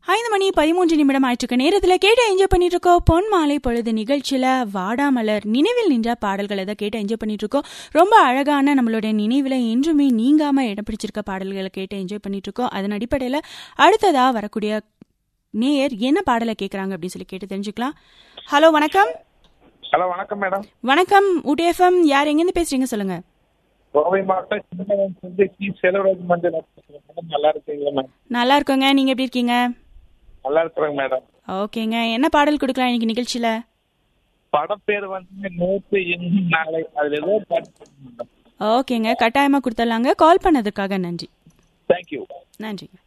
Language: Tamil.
ஐந்து மணி பதிமூன்று நிமிடம் ஆயிட்டிருக்க நேரத்தில் கேட்டு என்ஜாய் பண்ணிட்டு இருக்கோம் பொன் மாலை பொழுது நிகழ்ச்சியில் வாடாமலர் நினைவில் நின்ற பாடல்களை தான் கேட்டு என்ஜாய் பண்ணிட்டு இருக்கோம் ரொம்ப அழகான நம்மளுடைய நினைவில் என்றுமே நீங்காம இடம் பிடிச்சிருக்க பாடல்களை கேட்டு என்ஜாய் பண்ணிட்டு இருக்கோம் அதன் அடிப்படையில் அடுத்ததா வரக்கூடிய நேயர் என்ன பாடலை கேட்குறாங்க அப்படின்னு சொல்லி கேட்டு தெரிஞ்சுக்கலாம் ஹலோ வணக்கம் ஹலோ வணக்கம் மேடம் வணக்கம் ஊட்டி எஃப்எம் யார் எங்கேருந்து பேசுறீங்க சொல்லுங்க கோவை மாவட்டம் சின்னவன் வந்து சி செலவராஜ் மஞ்சள் மேடம் நல்லா இருக்கீங்களா மேம் நல்லா இருக்கோங்க நீங்க எப்படி இருக்கீங்க நல்லா இருக்கிறேங்க மேடம் ஓகேங்க என்ன பாடல் கொடுக்கலாம் இன்னைக்கு நிகழ்ச்சியில படம் பேர் வந்து நேற்று இன்னும் நாளை அதுல ஏதோ பாட்டு மேடம் ஓகேங்க கட்டாயமா கொடுத்துடலாங்க கால் பண்ணதுக்காக நன்றி தேங்க்யூ நன்றிங்க